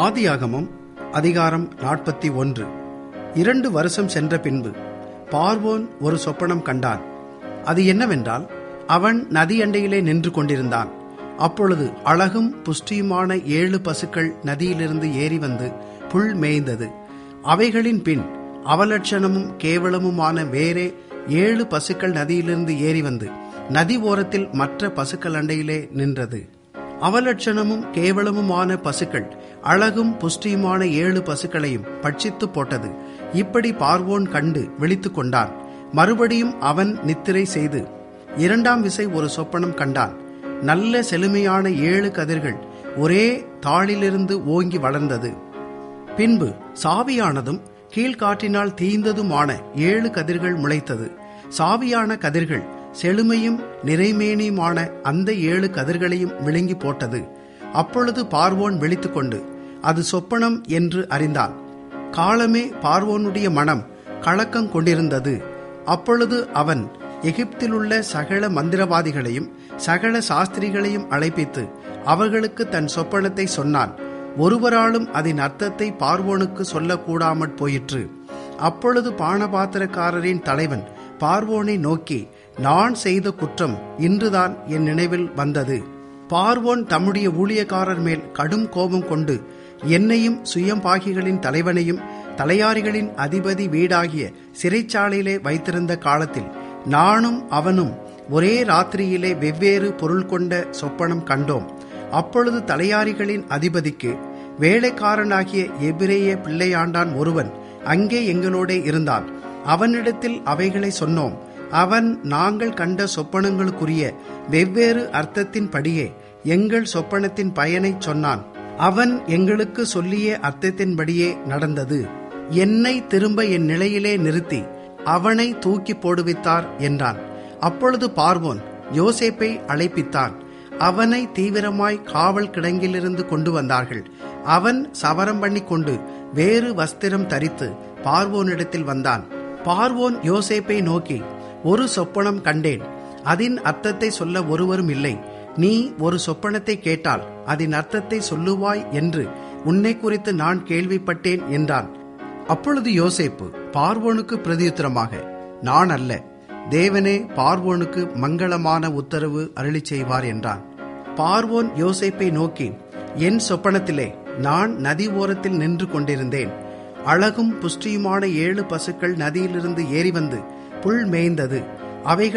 ஆதியாகமம் அதிகாரம் நாற்பத்தி ஒன்று இரண்டு வருஷம் சென்ற பின்பு பார்வோன் ஒரு சொப்பனம் கண்டான் அது என்னவென்றால் அவன் நதியண்டையிலே நின்று கொண்டிருந்தான் அப்பொழுது அழகும் புஷ்டியுமான ஏழு பசுக்கள் நதியிலிருந்து ஏறி வந்து புல் மேய்ந்தது அவைகளின் பின் அவலட்சணமும் கேவலமுமான வேறே ஏழு பசுக்கள் நதியிலிருந்து ஏறி வந்து நதி ஓரத்தில் மற்ற பசுக்கள் அண்டையிலே நின்றது அவலட்சணமும் கேவலமுமான பசுக்கள் அழகும் புஷ்டியுமான ஏழு பசுக்களையும் பட்சித்து போட்டது இப்படி பார்வோன் கண்டு விழித்துக் கொண்டான் மறுபடியும் அவன் நித்திரை செய்து இரண்டாம் விசை ஒரு சொப்பனம் கண்டான் நல்ல செழுமையான ஏழு கதிர்கள் ஒரே தாளிலிருந்து ஓங்கி வளர்ந்தது பின்பு சாவியானதும் கீழ்காற்றினால் தீந்ததுமான ஏழு கதிர்கள் முளைத்தது சாவியான கதிர்கள் செழுமையும் நிறைமேனியுமான அந்த ஏழு கதிர்களையும் விழுங்கி போட்டது அப்பொழுது பார்வோன் விழித்துக்கொண்டு அது சொப்பனம் என்று அறிந்தான் காலமே பார்வோனுடைய மனம் கலக்கம் கொண்டிருந்தது அப்பொழுது அவன் எகிப்திலுள்ள சகல மந்திரவாதிகளையும் சகல சாஸ்திரிகளையும் அழைப்பித்து அவர்களுக்கு தன் சொப்பனத்தை சொன்னான் ஒருவராலும் அதன் அர்த்தத்தை பார்வோனுக்கு சொல்லக்கூடாமற் போயிற்று அப்பொழுது பானபாத்திரக்காரரின் தலைவன் பார்வோனை நோக்கி நான் செய்த குற்றம் இன்றுதான் என் நினைவில் வந்தது பார்வோன் தம்முடைய ஊழியக்காரர் மேல் கடும் கோபம் கொண்டு என்னையும் சுயம்பாகிகளின் தலைவனையும் தலையாரிகளின் அதிபதி வீடாகிய சிறைச்சாலையிலே வைத்திருந்த காலத்தில் நானும் அவனும் ஒரே ராத்திரியிலே வெவ்வேறு பொருள் கொண்ட சொப்பனம் கண்டோம் அப்பொழுது தலையாரிகளின் அதிபதிக்கு வேலைக்காரனாகிய எபிரேய பிள்ளையாண்டான் ஒருவன் அங்கே எங்களோடே இருந்தான் அவனிடத்தில் அவைகளை சொன்னோம் அவன் நாங்கள் கண்ட சொப்பனங்களுக்குரிய வெவ்வேறு அர்த்தத்தின்படியே எங்கள் சொப்பனத்தின் பயனைச் சொன்னான் அவன் எங்களுக்கு சொல்லிய அர்த்தத்தின்படியே நடந்தது என்னை திரும்ப என் நிலையிலே நிறுத்தி அவனை தூக்கி போடுவித்தார் என்றான் அப்பொழுது பார்வோன் யோசேப்பை அழைப்பித்தான் அவனை தீவிரமாய் காவல் கிடங்கிலிருந்து கொண்டு வந்தார்கள் அவன் சவரம் பண்ணி கொண்டு வேறு வஸ்திரம் தரித்து பார்வோனிடத்தில் வந்தான் பார்வோன் யோசேப்பை நோக்கி ஒரு சொப்பனம் கண்டேன் அதன் அர்த்தத்தை சொல்ல ஒருவரும் இல்லை நீ ஒரு சொப்பனத்தை கேட்டால் அதன் அர்த்தத்தை சொல்லுவாய் என்று உன்னை குறித்து நான் கேள்விப்பட்டேன் என்றான் அப்பொழுது யோசேப்பு பார்வோனுக்கு பிரதியுத்தரமாக நான் அல்ல தேவனே பார்வோனுக்கு மங்களமான உத்தரவு அருளி செய்வார் என்றான் பார்வோன் யோசேப்பை நோக்கி என் சொப்பனத்திலே நான் நதி ஓரத்தில் நின்று கொண்டிருந்தேன் அழகும் புஷ்டியுமான ஏழு பசுக்கள் நதியிலிருந்து ஏறி வந்து புல் மேய்ந்தது அவைகள்